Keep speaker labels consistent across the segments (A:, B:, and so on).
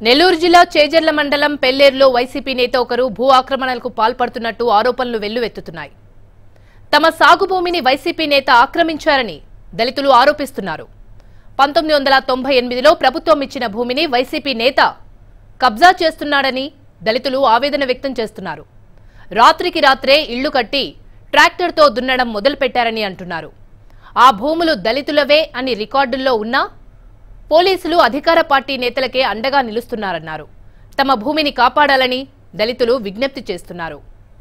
A: నెల్లూరు జిల్లా చేజర్ల మండలం పెల్లేరులో వైసీపీ నేత ఒకరు భూ ఆక్రమణలకు పాల్పడుతున్నట్టు ఆరోపణలు వెల్లువెత్తుతున్నాయి తమ సాగు భూమిని వైసీపీ నేత ఆక్రమించారని దళితులు ఆరోపిస్తున్నారు పంతొమ్మిది వందల తొంభై ఎనిమిదిలో ప్రభుత్వం ఇచ్చిన భూమిని వైసీపీ నేత కబ్జా చేస్తున్నాడని దళితులు ఆవేదన వ్యక్తం చేస్తున్నారు రాత్రికి రాత్రే ఇళ్లు కట్టి ట్రాక్టర్తో దున్నడం మొదలుపెట్టారని అంటున్నారు ఆ భూములు దళితులవే అని రికార్డుల్లో ఉన్నా పోలీసులు అధికార పార్టీ నేతలకే అండగా నిలుస్తున్నారన్నారు తమ భూమిని కాపాడాలని దళితులు విజ్ఞప్తి చేస్తున్నారు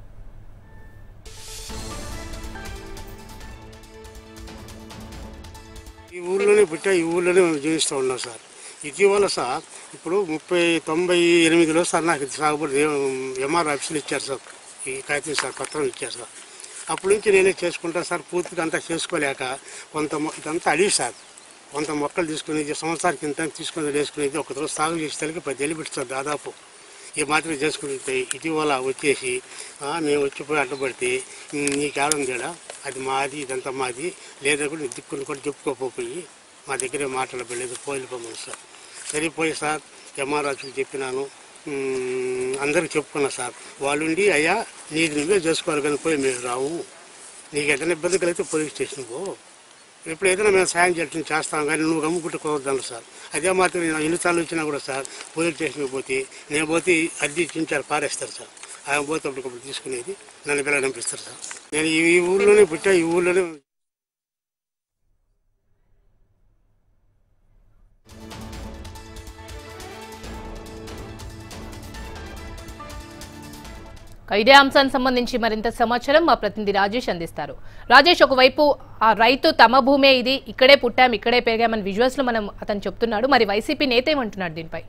B: ఈ ఊళ్ళోనే పుట్టా ఈ ఊళ్ళోనే మేము జీవిస్తూ ఉన్నాం సార్ ఇటీవల సార్ ఇప్పుడు ముప్పై తొంభై ఎనిమిదిలో సార్ నాకు ఇది సాగుబడి ఎంఆర్ ఆఫీసులు ఇచ్చారు సార్ ఈ కాగితం సార్ పత్రం ఇచ్చారు సార్ అప్పటి నుంచి నేనే చేసుకుంటా సార్ పూర్తిగా అంతా చేసుకోలేక కొంత మొ- ఇదంతా అడిగి సార్ కొంత మొక్కలు తీసుకునేది సంవత్సరానికి ఇంత తీసుకుని వేసుకునేది ఒక రోజు సాగు చేసేసరికి పది ఏళ్ళు పెట్టి సార్ దాదాపు ఈ మాత్రం చేసుకుని ఇటీవల వచ్చేసి ఆ, మేము వచ్చిపోయి అడ్డుపడితే "ఉమ్, నీకేడం తేడా అది మాది ఇదంతా మాది లేదా కూడా నీ దిక్కుని కూడా చెప్పుకోపోయి మా దగ్గరే మాట్లాడలేదు పోయిపోమని సార్ సరిపోయి సార్ ఎంఆర్ఆర్కి చెప్పినాను ఉమ్, అందరికి చెప్పుకున్నా సార్ వాళ్ళుండి అయ్యా నీది నువ్వే చేసుకోవాలి కానీ పోయి మేము రావు నీకు ఏదైనా ఇబ్బంది కలిగితే పోలీస్ స్టేషన్ పో ఇప్పుడు ఏదైనా మేము సాయం చేయడం చేస్తాం కానీ నువ్వు గమ్ముకుంటుకోవద్దాను సార్ అదే మాత్రం నేను ఎన్నిసార్లు వచ్చినా కూడా సార్ పోలీస్ స్టేషన్కి పోతే నేను పోతే అద్దె ఇచ్చించారు పారేస్తారు సార్ ఆయన పోతే అప్పటికప్పుడు తీసుకునేది నన్ను పిల్లలు పంపిస్తారు సార్ నేను ఈ ఈ ఊళ్ళోనే పుట్టా ఈ ఊళ్ళోనే
A: ఇదే అంశానికి సంబంధించి మరింత సమాచారం మా ప్రతినిధి రాజేష్ అందిస్తారు రాజేష్ ఒకవైపు ఆ రైతు తమ భూమే ఇది ఇక్కడే పుట్టాం ఇక్కడే పెరిగామని విజువల్స్ లో మనం అతను చెప్తున్నాడు మరి వైసీపీ నేత ఏమంటున్నాడు దీనిపై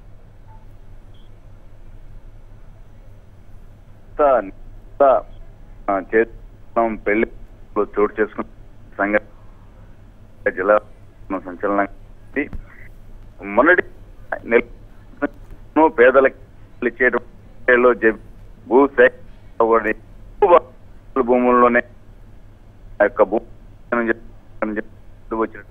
C: అంతా ఆ, చేస్తున్నాం పెళ్లి చోటు చేసుకున్న సంఘటన జిల్లా సంచలనం మొన్నటి నెల పేదలకు ఇచ్చేటలో భూ సేకరణ భూముల్లోనే ఆ యొక్క భూ వచ్చిన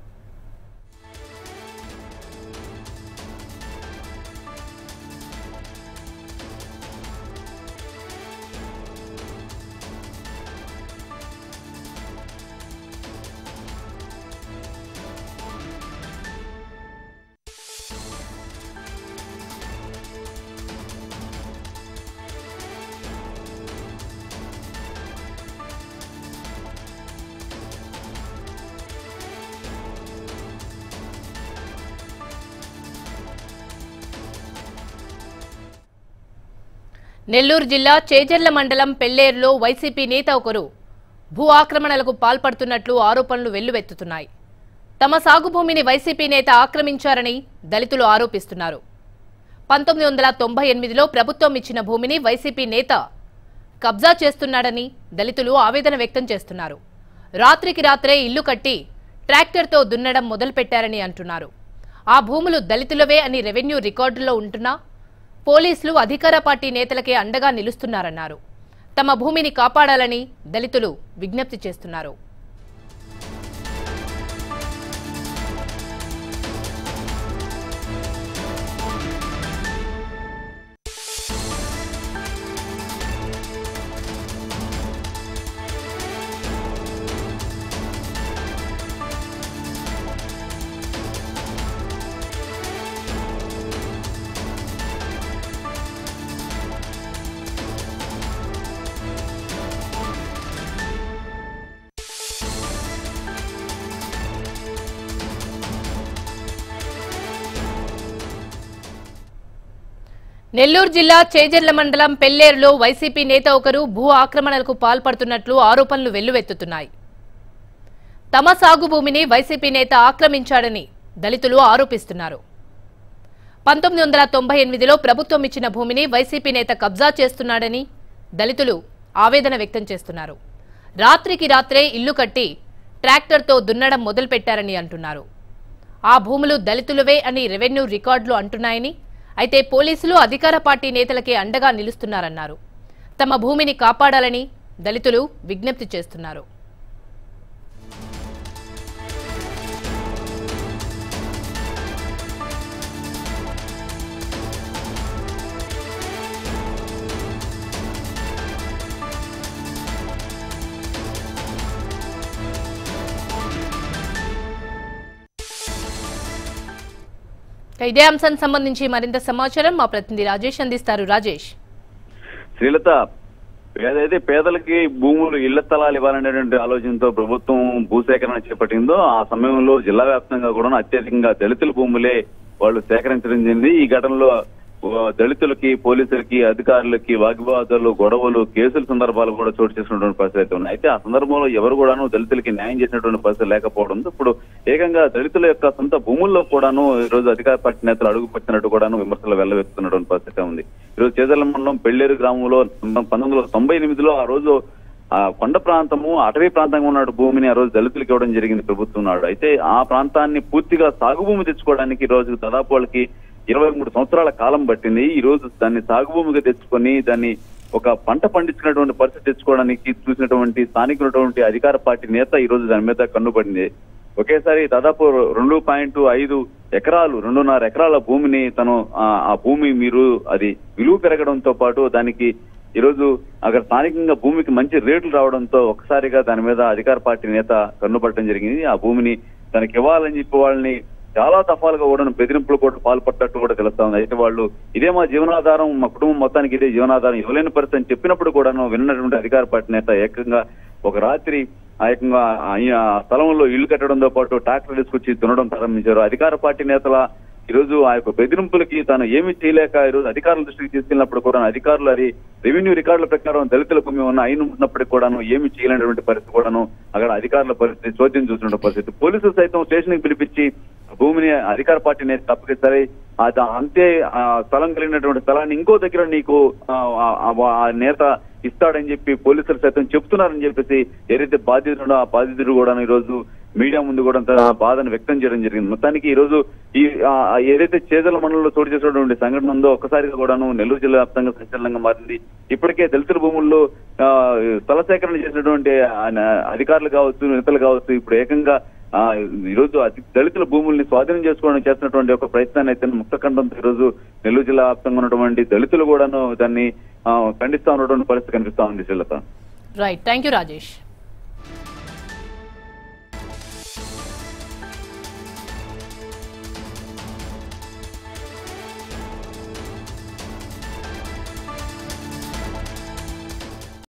A: నెల్లూరు జిల్లా చేజర్ల మండలం పెల్లేరులో వైసీపీ నేత ఒకరు భూ ఆక్రమణలకు పాల్పడుతున్నట్లు ఆరోపణలు వెల్లువెత్తుతున్నాయి తమ సాగు భూమిని వైసీపీ నేత ఆక్రమించారని దళితులు ఆరోపిస్తున్నారు పంతొమ్మిది వందల తొంభై ఎనిమిదిలో ప్రభుత్వం ఇచ్చిన భూమిని వైసీపీ నేత కబ్జా చేస్తున్నాడని దళితులు ఆవేదన వ్యక్తం చేస్తున్నారు రాత్రికి రాత్రే ఇల్లు కట్టి ట్రాక్టర్తో దున్నడం మొదలుపెట్టారని అంటున్నారు ఆ భూములు దళితులవే అని రెవెన్యూ రికార్డుల్లో ఉంటున్నా పోలీసులు అధికార పార్టీ నేతలకే అండగా నిలుస్తున్నారన్నారు తమ భూమిని కాపాడాలని దళితులు విజ్ఞప్తి చేస్తున్నారు నెల్లూరు జిల్లా చేజర్ల మండలం పెల్లేరులో వైసీపీ నేత ఒకరు భూ ఆక్రమణలకు పాల్పడుతున్నట్లు ఆరోపణలు వెల్లువెత్తుతున్నాయి తమ సాగు భూమిని వైసీపీ నేత ఆక్రమించాడని దళితులు ఆరోపిస్తున్నారు పంతొమ్మిది వందల తొంభై ఎనిమిదిలో ప్రభుత్వం ఇచ్చిన భూమిని వైసీపీ నేత కబ్జా చేస్తున్నాడని దళితులు ఆవేదన వ్యక్తం చేస్తున్నారు రాత్రికి రాత్రే ఇల్లు కట్టి ట్రాక్టర్తో దున్నడం మొదలుపెట్టారని అంటున్నారు ఆ భూములు దళితులవే అని రెవెన్యూ రికార్డులు అంటున్నాయని అయితే పోలీసులు అధికార పార్టీ నేతలకే అండగా నిలుస్తున్నారన్నారు తమ భూమిని కాపాడాలని దళితులు విజ్ఞప్తి చేస్తున్నారు ఇక ఇదే అంశానికి సంబంధించి మరింత సమాచారం మా ప్రతినిధి రాజేష్ అందిస్తారు రాజేష్
D: శ్రీలత ఏదైతే పేదలకి భూములు ఇళ్ల స్థలాలు ఇవ్వాలనేటువంటి ఆలోచనతో ప్రభుత్వం భూసేకరణ చేపట్టిందో ఆ సమయంలో జిల్లా వ్యాప్తంగా కూడా అత్యధికంగా దళితుల భూములే వాళ్ళు సేకరించడం జరిగింది ఈ ఘటనలో ఆ, దళితులకి పోలీసులకి అధికారులకి వాగ్వాదాలు గొడవలు కేసుల సందర్భాలు కూడా చోటు చేసుకున్నటువంటి పరిస్థితి అయితే ఉన్నాయి అయితే ఆ సందర్భంలో ఎవరు కూడాను దళితులకి న్యాయం చేసినటువంటి పరిస్థితి లేకపోవడంతో ఇప్పుడు ఏకంగా దళితుల యొక్క సొంత భూముల్లో కూడాను ఈ రోజు అధికార పార్టీ నేతలు అడుగుపెట్టినట్టు కూడాను విమర్శలు వెల్లవెత్తుతున్నటువంటి పరిస్థితి ఉంది ఈ రోజు చేజర్ల మండలం పెళ్లేరు గ్రామంలో పంతొమ్మిది వందల తొంభై ఎనిమిదిలో ఆ రోజు ఆ కొండ ప్రాంతము అటవీ ప్రాంతంగా ఉన్న భూమిని ఆ రోజు దళితులకు ఇవ్వడం జరిగింది ప్రభుత్వం నాడు అయితే ఆ ప్రాంతాన్ని పూర్తిగా సాగు భూమి తెచ్చుకోవడానికి ఈ రోజు దాదాపు వాళ్ళకి ఇరవై మూడు సంవత్సరాల కాలం పట్టింది ఈ రోజు దాన్ని సాగు భూమిగా తెచ్చుకొని దాన్ని ఒక పంట పండించుకున్నటువంటి పరిస్థితి తెచ్చుకోవడానికి చూసినటువంటి స్థానికున్నటువంటి అధికార పార్టీ నేత ఈ రోజు దాని మీద కన్నుపడింది ఒకేసారి దాదాపు రెండు పాయింట్ ఐదు ఎకరాలు రెండున్నర ఎకరాల భూమిని తను ఆ ఆ భూమి మీరు అది విలువ పెరగడంతో పాటు దానికి ఈ రోజు అక్కడ స్థానికంగా భూమికి మంచి రేట్లు రావడంతో ఒకసారిగా దాని మీద అధికార పార్టీ నేత కన్నుపడటం జరిగింది ఆ భూమిని తనకి ఇవ్వాలని చెప్పి వాళ్ళని చాలా దఫాలుగా కూడా బెదిరింపులు కూడా పాల్పడ్డట్టు కూడా తెలుస్తా ఉంది అయితే వాళ్ళు ఇదే మా జీవనాధారం మా కుటుంబం మొత్తానికి ఇదే జీవనాధారం ఇవ్వలేని పరిస్థితి అని చెప్పినప్పుడు కూడాను విన్నటువంటి అధికార పార్టీ నేత ఏకంగా ఒక రాత్రి ఆ ఏకంగా ఆ- ఆ స్థలంలో ఇల్లు కట్టడంతో పాటు ట్రాక్టర్ తీసుకొచ్చి దున్నడం ప్రారంభించారు అధికార పార్టీ నేతల ఈ రోజు ఆ యొక్క బెదిరింపులకి తాను ఏమీ చేయలేక ఈ రోజు అధికారుల దృష్టికి తీసుకెళ్ళినప్పుడు కూడా అధికారులు అది రెవెన్యూ రికార్డుల ప్రకారం దళితుల భూమి ఉన్న అయిన ఉన్నప్పటికీ కూడాను ఏమీ చేయలేనటువంటి పరిస్థితి కూడాను అక్కడ అధికారుల పరిస్థితి చోద్యం చూసినటువంటి పరిస్థితి పోలీసులు సైతం స్టేషన్ కి పిలిపించి భూమిని అధికార పార్టీ నేత తప్పకిసరి అది అంతే ఆ స్థలం కలిగినటువంటి స్థలాన్ని ఇంకో దగ్గర నీకు ఆ, ఆ, ఆ నేత ఇస్తాడని చెప్పి పోలీసులు సైతం చెప్తున్నారని చెప్పేసి ఏదైతే బాధితుడో ఆ బాధితుడు కూడా ఈ రోజు మీడియా ముందు కూడా అంత బాధను వ్యక్తం చేయడం జరిగింది మొత్తానికి ఈ రోజు ఈ ఆ, ఆ ఏదైతే చేజల మండలంలో చోటు చేసినటువంటి సంఘటన ఉందో ఒక్కసారిగా కూడాను నెల్లూరు జిల్లా వ్యాప్తంగా సంచలనంగా మారింది ఇప్పటికే దళితుల భూముల్లో ఆ, స్థల సేకరణ చేసినటువంటి ఆయన అధికారులు కావచ్చు నేతలు కావచ్చు ఇప్పుడు ఏకంగా ఆ ఈ రోజు అతి దళితుల భూముల్ని స్వాధీనం చేసుకోవడానికి చేస్తున్నటువంటి ఒక ప్రయత్నాన్ని అయితే ముక్తఖండంతో ఈ రోజు నెల్లూరు జిల్లా వ్యాప్తంగా ఉన్నటువంటి దళితులు కూడాను దాన్ని ఆ, ఖండిస్తా ఉన్నటువంటి పరిస్థితి కనిపిస్తా ఉంది Srilatha
A: right thank you Rajesh